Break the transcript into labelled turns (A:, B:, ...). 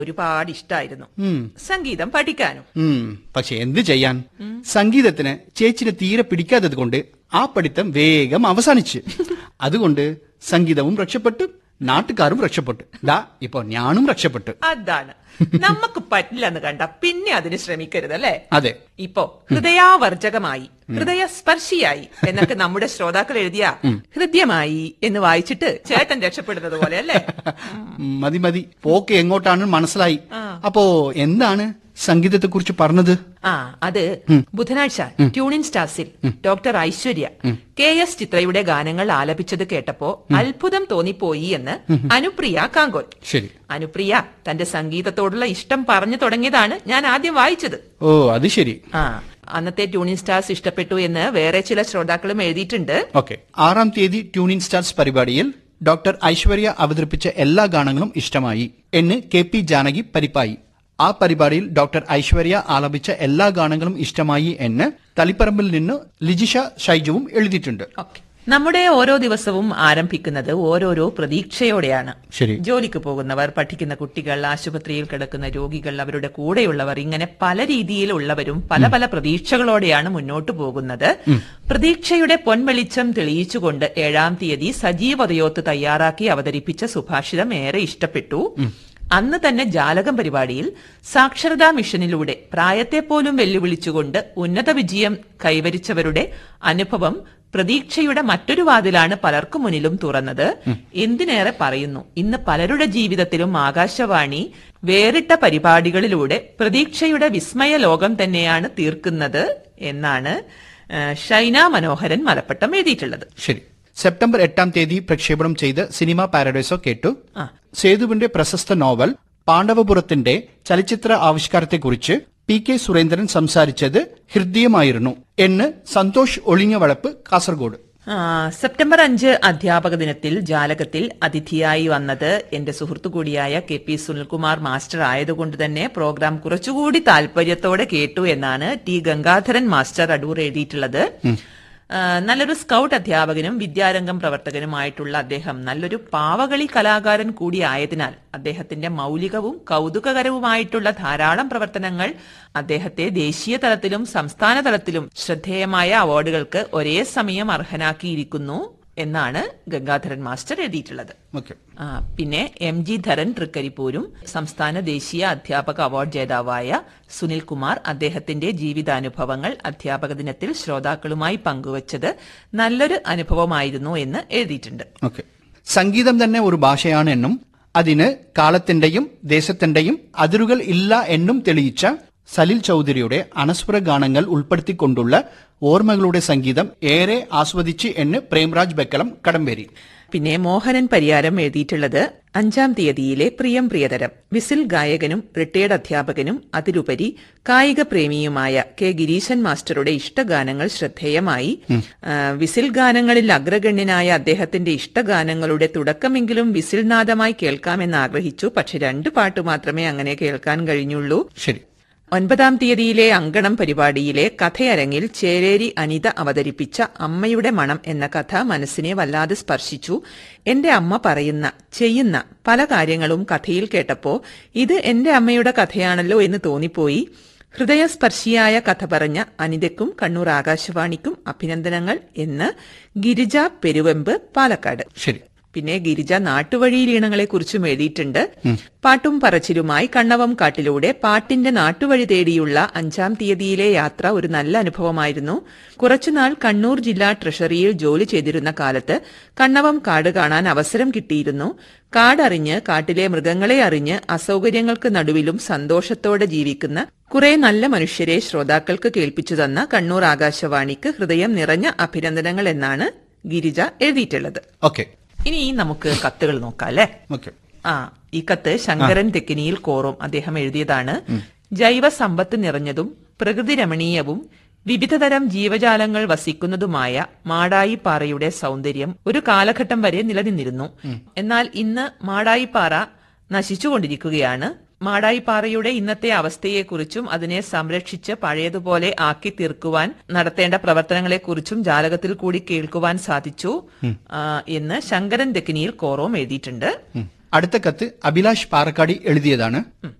A: ഒരുപാട് ഇഷ്ടായിരുന്നു സംഗീതം പഠിക്കാനും
B: ഉം, പക്ഷെ എന്ത് ചെയ്യാൻ സംഗീതത്തിന് ചേച്ചിനെ തീരെ പിടിക്കാത്തത് കൊണ്ട് ആ പഠിത്തം വേഗം അവസാനിച്ച് അതുകൊണ്ട് സംഗീതവും രക്ഷപ്പെട്ടു നാട്ടുകാരും രക്ഷപ്പെട്ടു ദാ ഇപ്പൊ ഞാനും രക്ഷപ്പെട്ടു
A: അതാണ് നമുക്ക് പറ്റില്ലെന്ന് കണ്ട പിന്നെ അതിന് ശ്രമിക്കരുത് അല്ലേ
B: അതെ
A: ഇപ്പോ ഹൃദയാവർജകമായി ഹൃദയസ്പർശിയായി എന്നൊക്കെ നമ്മുടെ ശ്രോതാക്കൾ എഴുതിയ ഹൃദ്യമായി എന്ന് വായിച്ചിട്ട് ചേട്ടൻ രക്ഷപ്പെടുന്നത് പോലെ അല്ലേ
B: മതി മതി പോക്ക് എങ്ങോട്ടാണെന്ന് മനസ്സിലായി അപ്പോ എന്താണ് സംഗീതത്തെ കുറിച്ച് പറഞ്ഞത്
A: ആ അത് ബുധനാഴ്ച ട്യൂണിൻ സ്റ്റാർസിൽ ഡോക്ടർ ഐശ്വര്യ കെ എസ് ചിത്രയുടെ ഗാനങ്ങൾ ആലപിച്ചത് കേട്ടപ്പോ അത്ഭുതം തോന്നിപ്പോയി എന്ന് അനുപ്രിയ കാങ്കോൽ
B: ശരി
A: അനുപ്രിയ തന്റെ സംഗീതത്തോടുള്ള ഇഷ്ടം പറഞ്ഞു തുടങ്ങിയതാണ് ഞാൻ ആദ്യം വായിച്ചത്
B: ഓ അത് ശരി
A: ആ അന്നത്തെ ട്യൂണിൻ സ്റ്റാർസ് ഇഷ്ടപ്പെട്ടു എന്ന് വേറെ ചില ശ്രോതാക്കളും എഴുതിയിട്ടുണ്ട്
B: ഓക്കെ ആറാം തീയതി ട്യൂണിൻ സ്റ്റാർസ് പരിപാടിയിൽ ഡോക്ടർ ഐശ്വര്യ അവതരിപ്പിച്ച എല്ലാ ഗാനങ്ങളും ഇഷ്ടമായി എന്ന് കെ പി ജാനകി പരിപ്പായി ആ പരിപാടിയിൽ ഡോക്ടർ ഐശ്വര്യ ആലപിച്ച എല്ലാ ഗാനങ്ങളും ഇഷ്ടമായി എന്ന് തളിപ്പറമ്പിൽ നിന്ന് ലിജിഷ ഷൈജുവും എഴുതിയിട്ടുണ്ട്
A: ഓക്കെ നമ്മുടെ ഓരോ ദിവസവും ആരംഭിക്കുന്നത് ഓരോരോ പ്രതീക്ഷയോടെയാണ്
B: ശരി
A: ജോലിക്ക് പോകുന്നവർ പഠിക്കുന്ന കുട്ടികൾ ആശുപത്രിയിൽ കിടക്കുന്ന രോഗികൾ അവരുടെ കൂടെയുള്ളവർ ഇങ്ങനെ പല രീതിയിലുള്ളവരും പല പല പ്രതീക്ഷകളോടെയാണ് മുന്നോട്ടു പോകുന്നത് പ്രതീക്ഷയുടെ പൊൻവെളിച്ചം തെളിയിച്ചുകൊണ്ട് ഏഴാം തീയതി സജീവ് ഉദയോത്ത് തയ്യാറാക്കി അവതരിപ്പിച്ച സുഭാഷിതം ഏറെ ഇഷ്ടപ്പെട്ടു അന്ന് തന്നെ ജാലകം പരിപാടിയിൽ സാക്ഷരതാ മിഷനിലൂടെ പ്രായത്തെ പോലും വെല്ലുവിളിച്ചുകൊണ്ട് ഉന്നത വിജയം കൈവരിച്ചവരുടെ അനുഭവം പ്രതീക്ഷയുടെ മറ്റൊരു വാതിലാണ് പലർക്കു മുന്നിലും തുറന്നത് എന്തിനേറെ പറയുന്നു ഇന്ന് പലരുടെ ജീവിതത്തിലും ആകാശവാണി വേറിട്ട പരിപാടികളിലൂടെ പ്രതീക്ഷയുടെ വിസ്മയ ലോകം തന്നെയാണ് തീർക്കുന്നത് എന്നാണ് ആ, ഷൈന മനോഹരൻ മലപ്പട്ടം എഴുതിയിട്ടുള്ളത്
B: ശരി സെപ്റ്റംബർ എട്ടാം തീയതി പ്രക്ഷേപണം ചെയ്ത് സിനിമ പാരഡൈസോ കേട്ടു
A: ആ.
B: സേതുവിന്റെ പ്രശസ്ത നോവൽ പാണ്ഡവപുരത്തിന്റെ ചലച്ചിത്ര ആവിഷ്കാരത്തെക്കുറിച്ച് പി കെ സുരേന്ദ്രൻ സംസാരിച്ചത് ഹൃദയമായിരുന്നു എന്ന് സന്തോഷ് ഒളിഞ്ഞവളപ്പ് കാസർഗോഡ്
A: ആ, സെപ്റ്റംബർ അഞ്ച് അധ്യാപക ദിനത്തിൽ ജാലകത്തിൽ അതിഥിയായി വന്നത് എന്റെ സുഹൃത്തു കൂടിയായ കെ പി സുനിൽകുമാർ മാസ്റ്റർ ആയതുകൊണ്ട് തന്നെ പ്രോഗ്രാം കുറച്ചുകൂടി താല്പര്യത്തോടെ കേട്ടു എന്നാണ് ടി ഗംഗാധരൻ മാസ്റ്റർ അടൂർ എഴുതിയിട്ടുള്ളത് ആ, നല്ലൊരു സ്കൗട്ട് അധ്യാപകനും വിദ്യാരംഗം പ്രവർത്തകനുമായിട്ടുള്ള അദ്ദേഹം നല്ലൊരു പാവകളി കലാകാരൻ കൂടിയായതിനാൽ അദ്ദേഹത്തിന്റെ മൗലികവും കൗതുകകരവുമായിട്ടുള്ള ധാരാളം പ്രവർത്തനങ്ങൾ അദ്ദേഹത്തെ ദേശീയ തലത്തിലും സംസ്ഥാന തലത്തിലും ശ്രദ്ധേയമായ അവാർഡുകൾക്ക് ഒരേ സമയം അർഹനാക്കിയിരിക്കുന്നു എന്നാണ് ഗംഗാധരൻ മാസ്റ്റർ എഴുതിയിട്ടുള്ളത്
B: ഓക്കെ
A: ആ, പിന്നെ എം ജി ധരൻ തൃക്കരിപ്പൂരും സംസ്ഥാന ദേശീയ അധ്യാപക അവാർഡ് ജേതാവായ സുനിൽ കുമാർ അദ്ദേഹത്തിന്റെ ജീവിതാനുഭവങ്ങൾ അധ്യാപക ദിനത്തിൽ ശ്രോതാക്കളുമായി പങ്കുവച്ചത് നല്ലൊരു അനുഭവമായിരുന്നു എന്ന് എഴുതിയിട്ടുണ്ട്
B: ഓക്കെ സംഗീതം തന്നെ ഒരു ഭാഷയാണ് എന്നും അതിന് കാലത്തിന്റെയും ദേശത്തിന്റെയും അതിരുകൾ ഇല്ല എന്നും തെളിയിച്ച സലിൽ ചൗധരിയുടെ അനസ്വര ഗാനങ്ങൾ ഉൾപ്പെടുത്തിക്കൊണ്ടുള്ള ഓർമ്മകളുടെ സംഗീതം ഏറെ ആസ്വദിച്ച് എന്ന് പ്രേംരാജ് ബക്കലം കടമ്പേരി
A: പിന്നെ മോഹനൻ പരിയാരം എഴുതിയിട്ടുള്ളത് അഞ്ചാം തീയതിയിലെ പ്രിയം പ്രിയതരം വിസിൽ ഗായകനും റിട്ടയർഡ് അധ്യാപകനും അതിലുപരി കായിക പ്രേമിയുമായ കെ ഗിരീശൻ മാസ്റ്ററുടെ ഇഷ്ടഗാനങ്ങൾ ശ്രദ്ധേയമായി ആ, വിസിൽ ഗാനങ്ങളിൽ അഗ്രഗണ്യനായ അദ്ദേഹത്തിന്റെ ഇഷ്ടഗാനങ്ങളുടെ തുടക്കമെങ്കിലും വിസിൽ നാദമായി കേൾക്കാമെന്ന് ആഗ്രഹിച്ചു പക്ഷെ രണ്ട് പാട്ട് മാത്രമേ അങ്ങനെ കേൾക്കാൻ കഴിഞ്ഞുള്ളൂ
B: ശരി
A: ഒൻപതാം തീയതിയിലെ അങ്കണം പരിപാടിയിലെ കഥയരങ്ങിൽ ചേരേരി അനിത അവതരിപ്പിച്ച അമ്മയുടെ മണം എന്ന കഥ മനസ്സിനെ വല്ലാതെ സ്പർശിച്ചു എന്റെ അമ്മ പറയുന്ന ചെയ്യുന്ന പല കാര്യങ്ങളും കഥയിൽ കേട്ടപ്പോ ഇത് എന്റെ അമ്മയുടെ കഥയാണല്ലോ എന്ന് തോന്നിപ്പോയി ഹൃദയസ്പർശിയായ കഥ പറഞ്ഞ അനിതയ്ക്കും കണ്ണൂർ ആകാശവാണിക്കും അഭിനന്ദനങ്ങൾ എന്ന് ഗിരിജ പെരുവെമ്പ് പാലക്കാട്
B: ശരി
A: പിന്നെ ഗിരിജ നാട്ടുവഴിയിലീണങ്ങളെ കുറിച്ചും എഴുതിയിട്ടുണ്ട് പാട്ടും പറച്ചിലുമായി കണ്ണവം കാട്ടിലൂടെ പാട്ടിന്റെ നാട്ടുവഴി തേടിയുള്ള അഞ്ചാം തീയതിയിലെ യാത്ര ഒരു നല്ല അനുഭവമായിരുന്നു കുറച്ചുനാൾ കണ്ണൂർ ജില്ലാ ട്രഷറിയിൽ ജോലി ചെയ്തിരുന്ന കാലത്ത് കണ്ണവം കാട് കാണാൻ അവസരം കിട്ടിയിരുന്നു കാടറിഞ്ഞ് കാട്ടിലെ മൃഗങ്ങളെ അറിഞ്ഞ് അസൗകര്യങ്ങൾക്ക് നടുവിലും സന്തോഷത്തോടെ ജീവിക്കുന്ന കുറെ നല്ല മനുഷ്യരെ ശ്രോതാക്കൾക്ക് കേൾപ്പിച്ചു തന്ന കണ്ണൂർ ആകാശവാണിക്ക് ഹൃദയം നിറഞ്ഞ അഭിനന്ദനങ്ങൾ എന്നാണ് ഗിരിജ എഴുതിയിട്ടുള്ളത്
B: ഓക്കെ
A: ഇനി നമുക്ക് കത്തുകൾ നോക്കാം അല്ലെ
B: ഓക്കെ
A: ആ ഈ കത്ത് ശങ്കരൻ തെക്കിനിയിൽ കോറും അദ്ദേഹം എഴുതിയതാണ് ജൈവ സമ്പത്ത് നിറഞ്ഞതും പ്രകൃതി രമണീയവും വിവിധതരം ജീവജാലങ്ങൾ വസിക്കുന്നതുമായ മാടായിപ്പാറയുടെ സൗന്ദര്യം ഒരു കാലഘട്ടം വരെ നിലനിന്നിരുന്നു എന്നാൽ ഇന്ന് മാടായിപ്പാറ നശിച്ചുകൊണ്ടിരിക്കുകയാണ് മാടായിപ്പാറയുടെ ഇന്നത്തെ അവസ്ഥയെക്കുറിച്ചും അതിനെ സംരക്ഷിച്ച് പഴയതുപോലെ ആക്കി തീർക്കുവാൻ നടത്തേണ്ട പ്രവർത്തനങ്ങളെക്കുറിച്ചും ജാലകത്തിൽ കൂടി കേൾക്കുവാൻ സാധിച്ചു ആ, എന്ന് ശങ്കരൻ ദക്കിനിയിൽ കോറോം എഴുതിയിട്ടുണ്ട്
B: അടുത്ത കത്ത് അഭിലാഷ് പാറക്കാടി എഴുതിയതാണ്